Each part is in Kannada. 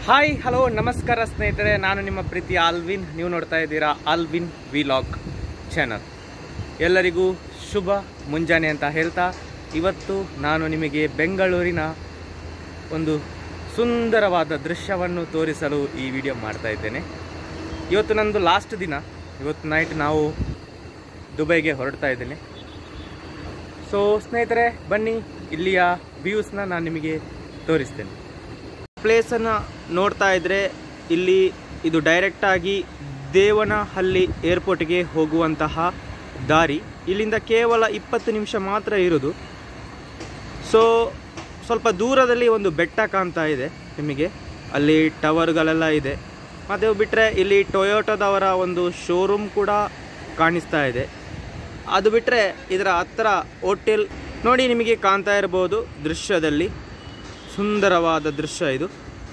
ಹಾಯ್ ಹಲೋ ನಮಸ್ಕಾರ ಸ್ನೇಹಿತರೆ ನಾನು ನಿಮ್ಮ ಪ್ರೀತಿ ಆಲ್ವಿನ್ ನೀವು ನೋಡ್ತಾ ಇದ್ದೀರಾ ಆಲ್ವಿನ್ ವಿಲಾಗ್ ಚಾನಲ್ ಎಲ್ಲರಿಗೂ ಶುಭ ಮುಂಜಾನೆ ಅಂತ ಹೇಳ್ತಾ ಇವತ್ತು ನಾನು ನಿಮಗೆ ಬೆಂಗಳೂರಿನ ಒಂದು ಸುಂದರವಾದ ದೃಶ್ಯವನ್ನು ತೋರಿಸಲು ಈ ವಿಡಿಯೋ ಮಾಡ್ತಾ ಇದ್ದೇನೆ ಇವತ್ತು ನಂದು ಲಾಸ್ಟ್ ದಿನ ಇವತ್ತು ನೈಟ್ ನಾವು ದುಬೈಗೆ ಹೊರಡ್ತಾ ಇದ್ದೇನೆ ಸೊ ಸ್ನೇಹಿತರೆ ಬನ್ನಿ ಇಲ್ಲಿಯ ವ್ಯೂಸ್ನ ನಾನು ನಿಮಗೆ ತೋರಿಸ್ತೇನೆ ಪ್ಲೇಸನ್ನು ನೋಡ್ತಾ ಇದ್ದರೆ ಇಲ್ಲಿ ಇದು ಡೈರೆಕ್ಟಾಗಿ ದೇವನಹಳ್ಳಿ ಏರ್ಪೋರ್ಟ್ಗೆ ಹೋಗುವಂತಹ ದಾರಿ ಇಲ್ಲಿಂದ ಕೇವಲ ಇಪ್ಪತ್ತು ನಿಮಿಷ ಮಾತ್ರ ಇರೋದು ಸೊ ಸ್ವಲ್ಪ ದೂರದಲ್ಲಿ ಒಂದು ಬೆಟ್ಟ ಕಾಣ್ತಾ ಇದೆ ನಿಮಗೆ ಅಲ್ಲಿ ಟವರ್ಗಳೆಲ್ಲ ಇದೆ ಮತ್ತು ಬಿಟ್ಟರೆ ಇಲ್ಲಿ ಟೊಯೋಟೋದವರ ಒಂದು ಶೋರೂಮ್ ಕೂಡ ಕಾಣಿಸ್ತಾ ಇದೆ ಅದು ಬಿಟ್ಟರೆ ಇದರ ಹತ್ತಿರ ಹೋಟೆಲ್ ನೋಡಿ ನಿಮಗೆ ಕಾಣ್ತಾ ಇರ್ಬೋದು ದೃಶ್ಯದಲ್ಲಿ ಸುಂದರವಾದ ದೃಶ್ಯ ಇದು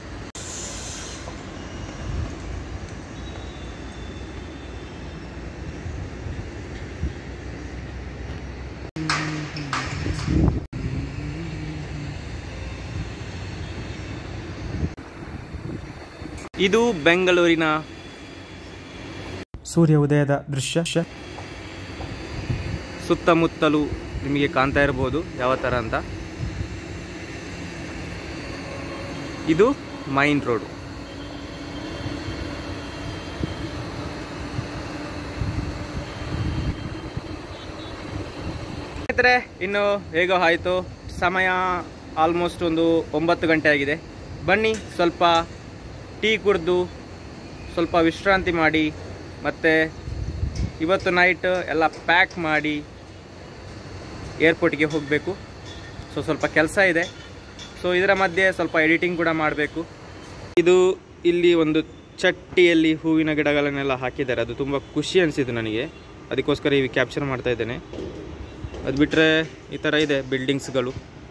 ಇದು ಬೆಂಗಳೂರಿನ ಸೂರ್ಯ ಉದಯದ ದೃಶ್ಯ ಸುತ್ತಮುತ್ತಲು ನಿಮಗೆ ಕಾಣ್ತಾ ಇರ್ಬೋದು ಯಾವ ಥರ ಅಂತ ಇದು ಮೈನ್ ರೋಡ್ ಸ್ನೇಹಿತರೆ ಇನ್ನು ಹೇಗೋ ಆಯಿತು ಸಮಯ ಆಲ್ಮೋಸ್ಟ್ ಒಂದು ಒಂಬತ್ತು ಗಂಟೆ ಆಗಿದೆ ಬನ್ನಿ ಸ್ವಲ್ಪ ಟೀ ಕುಡಿದು ಸ್ವಲ್ಪ ವಿಶ್ರಾಂತಿ ಮಾಡಿ ಮತ್ತು ಇವತ್ತು ನೈಟ್ ಎಲ್ಲ ಪ್ಯಾಕ್ ಮಾಡಿ ಏರ್ಪೋರ್ಟಿಗೆ ಹೋಗಬೇಕು ಸೊ ಸ್ವಲ್ಪ ಕೆಲಸ ಇದೆ ಸೊ ಇದರ ಮಧ್ಯೆ ಸ್ವಲ್ಪ ಎಡಿಟಿಂಗ್ ಕೂಡ ಮಾಡಬೇಕು ಇದು ಇಲ್ಲಿ ಒಂದು ಚಟ್ಟಿಯಲ್ಲಿ ಹೂವಿನ ಗಿಡಗಳನ್ನೆಲ್ಲ ಹಾಕಿದ್ದಾರೆ ಅದು ತುಂಬ ಖುಷಿ ಅನಿಸಿತು ನನಗೆ ಅದಕ್ಕೋಸ್ಕರ ಈ ಕ್ಯಾಪ್ಚರ್ ಮಾಡ್ತಾ ಇದ್ದೇನೆ ಅದು ಬಿಟ್ಟರೆ ಈ ಥರ ಇದೆ ಬಿಲ್ಡಿಂಗ್ಸ್ಗಳು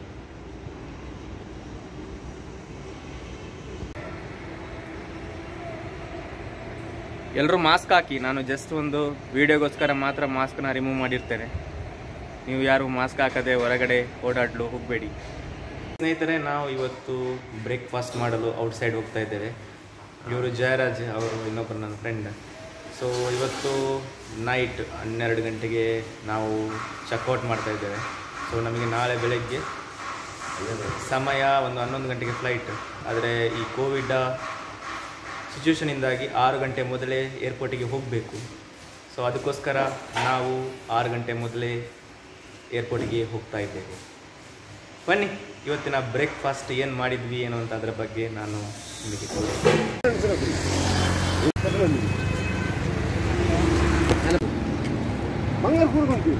ಎಲ್ಲರೂ ಮಾಸ್ಕ್ ಹಾಕಿ ನಾನು ಜಸ್ಟ್ ಒಂದು ವಿಡಿಯೋಗೋಸ್ಕರ ಮಾತ್ರ ಮಾಸ್ಕ್ನ ರಿಮೂವ್ ಮಾಡಿರ್ತೇನೆ ನೀವು ಯಾರು ಮಾಸ್ಕ್ ಹಾಕದೆ ಹೊರಗಡೆ ಓಡಾಡಲು ಹೋಗಬೇಡಿ ಸ್ನೇಹಿತರೆ ನಾವು ಇವತ್ತು ಬ್ರೇಕ್ಫಾಸ್ಟ್ ಮಾಡಲು ಔಟ್ಸೈಡ್ ಹೋಗ್ತಾ ಇದ್ದೇವೆ ಇವರು ಜಯರಾಜ್ ಅವರು ಇನ್ನೊಬ್ಬರು ನನ್ನ ಫ್ರೆಂಡ್ ಸೊ ಇವತ್ತು ನೈಟ್ ಹನ್ನೆರಡು ಗಂಟೆಗೆ ನಾವು ಚೆಕ್ಔಟ್ ಮಾಡ್ತಾ ಇದ್ದೇವೆ ಸೊ ನಮಗೆ ನಾಳೆ ಬೆಳಗ್ಗೆ ಸಮಯ ಒಂದು ಹನ್ನೊಂದು ಗಂಟೆಗೆ ಫ್ಲೈಟ್ ಆದರೆ ಈ ಕೋವಿಡ್ ಸಿಚುವೇಷನಿಂದಾಗಿ ಆರು ಗಂಟೆ ಮೊದಲೇ ಏರ್ಪೋರ್ಟಿಗೆ ಹೋಗಬೇಕು ಸೊ ಅದಕ್ಕೋಸ್ಕರ ನಾವು ಆರು ಗಂಟೆ ಮೊದಲೇ ಏರ್ಪೋರ್ಟಿಗೆ ಹೋಗ್ತಾ ಇದ್ದೇವೆ ಬನ್ನಿ ಇವತ್ತಿನ ಬ್ರೇಕ್ಫಾಸ್ಟ್ ಏನು ಮಾಡಿದ್ವಿ ಏನು ಅಂತ ಅದರ ಬಗ್ಗೆ ನಾನು ನಿಮಗೆ ತೋರಿಸ್ತೀನಿ ಮಂಗಳೂರು ಕೂರ್ಕೊಂತೀವಿ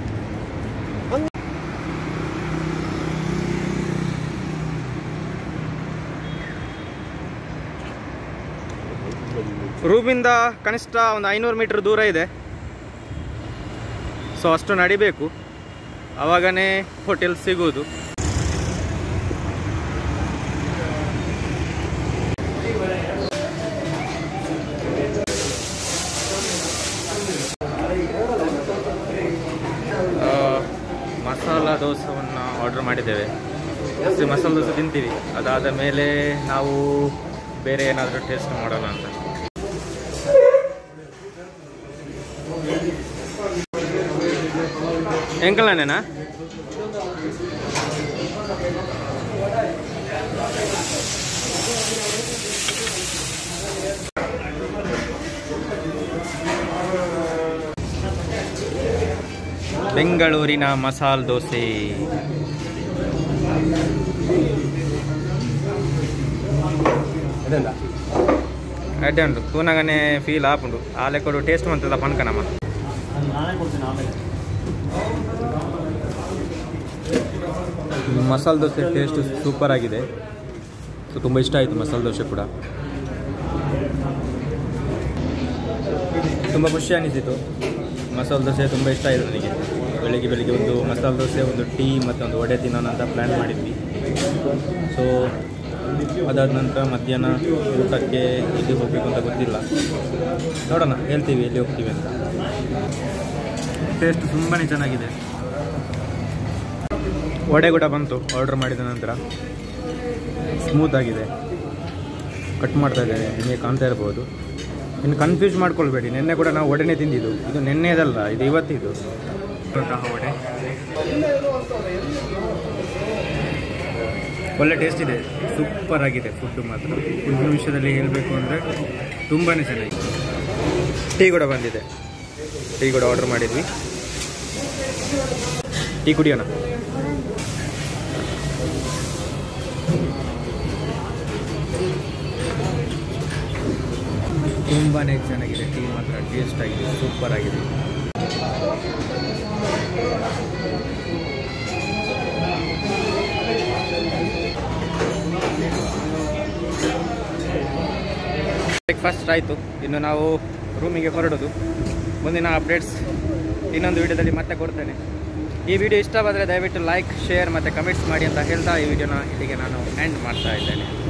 ರೂಮಿಂದ ಕನಿಷ್ಠ ಒಂದು ಐನೂರು ಮೀಟರ್ ದೂರ ಇದೆ ಸೊ ಅಷ್ಟು ನಡಿಬೇಕು ಆವಾಗನೇ ಹೋಟೆಲ್ ಸಿಗೋದು ಆ, ಮಸಾಲ ದೋಸೆಯನ್ನು ಆರ್ಡರ್ ಮಾಡಿದ್ದೇವೆ ಅಷ್ಟೇ ಮಸಾಲ ದೋಸೆ ತಿಂತೀವಿ ಅದಾದ ಮೇಲೆ ನಾವು ಬೇರೆ ಏನಾದರೂ ಟೇಸ್ಟ್ ಮಾಡೋಣ ಅಂತ ಎಂಕಲ್ನೇನಾ ಬೆಂಗಳೂರಿನ ಮಸಾಲ ದೋಸೆ ಅದಲ್ಲ ಅಡ್ಡೆ ಉಂಟು ತೂನಗನೆ ಫೀಲ್ ಆಪುಂಡು ಆಲೆ ಕೊಡು ಟೇಸ್ಟ್ ಮಂತದ ಪನ್ಕನಮ್ಮ ನಾನೇ ಕೊಡ್ತೀನಿ ಆಮೇಲೆ ಮಸಾಲೆ ದೋಸೆ ಟೇಸ್ಟ್ ಸೂಪರ್ ಆಗಿದೆ ಸೊ ತುಂಬ ಇಷ್ಟ ಆಯಿತು ಮಸಾಲೆ ದೋಸೆ ಕೂಡ ತುಂಬ ಖುಷಿ ಅನಿಸಿತು ಮಸಾಲೆ ದೋಸೆ ತುಂಬ ಇಷ್ಟ ಆಯಿತು ನನಗೆ ಬೆಳಿಗ್ಗೆ ಬೆಳಿಗ್ಗೆ ಒಂದು ಮಸಾಲೆ ದೋಸೆ ಒಂದು ಟೀ ಮತ್ತು ಒಂದು ವಡೆ ತಿನ್ನೋಣ ಅಂತ ಪ್ಲ್ಯಾನ್ ಮಾಡಿದ್ವಿ ಸೊ ಅದಾದ ನಂತರ ಮಧ್ಯಾಹ್ನ ಊಟಕ್ಕೆ ಎಲ್ಲಿ ಹೋಗಬೇಕು ಅಂತ ಗೊತ್ತಿಲ್ಲ ನೋಡೋಣ ಹೇಳ್ತೀವಿ ಎಲ್ಲಿ ಹೋಗ್ತೀವಿ ಅಂತ ಟೇಸ್ಟ್ ತುಂಬಾ ಚೆನ್ನಾಗಿದೆ ವಡೆ ಕೂಡ ಬಂತು ಆರ್ಡರ್ ಮಾಡಿದ ನಂತರ ಸ್ಮೂತ್ ಆಗಿದೆ ಕಟ್ ಮಾಡ್ತಾ ಇದ್ದೇನೆ ನಿಮಗೆ ಕಾಣ್ತಾ ಇರ್ಬೋದು ಇನ್ನು ಕನ್ಫ್ಯೂಸ್ ಮಾಡ್ಕೊಳ್ಬೇಡಿ ನಿನ್ನೆ ಕೂಡ ನಾವು ಒಡನೆ ತಿಂದಿದ್ದು ಇದು ನಿನ್ನೆದಲ್ಲ ಇದು ಇವತ್ತಿದು ಅಂತಹ ವಡೆ ಒಳ್ಳೆ ಟೇಸ್ಟ್ ಇದೆ ಸೂಪರ್ ಆಗಿದೆ ಫುಡ್ ಮಾತ್ರ ಫುಡ್ ವಿಷಯದಲ್ಲಿ ಹೇಳಬೇಕು ಅಂದರೆ ತುಂಬಾ ಚೆನ್ನಾಗಿದೆ ಟೀ ಕೂಡ ಬಂದಿದೆ ಟೀ ಕೂಡ ಆರ್ಡರ್ ಮಾಡಿದ್ವಿ ಟೀ ಕುಡಿಯೋಣ ತುಂಬಾ ಚೆನ್ನಾಗಿದೆ ಟೀ ಮಾತ್ರ ಟೇಸ್ಟ್ ಆಗಿದೆ ಸೂಪರ್ ಆಗಿದೆ ಬ್ರೇಕ್ಫಾಸ್ಟ್ ಆಯಿತು ಇನ್ನು ನಾವು ರೂಮಿಗೆ ಹೊರಡೋದು ಮುಂದಿನ ಅಪ್ಡೇಟ್ಸ್ ಇನ್ನೊಂದು ವಿಡಿಯೋದಲ್ಲಿ ಮತ್ತೆ ಕೊಡ್ತೇನೆ ಈ ವಿಡಿಯೋ ಇಷ್ಟವಾದರೆ ದಯವಿಟ್ಟು ಲೈಕ್ ಶೇರ್ ಮತ್ತು ಕಮೆಂಟ್ಸ್ ಮಾಡಿ ಅಂತ ಹೇಳ್ತಾ ಈ ವಿಡಿಯೋನ ಇಲ್ಲಿಗೆ ನಾನು ಎಂಡ್ ಮಾಡ್ತಾ ಇದ್ದೇನೆ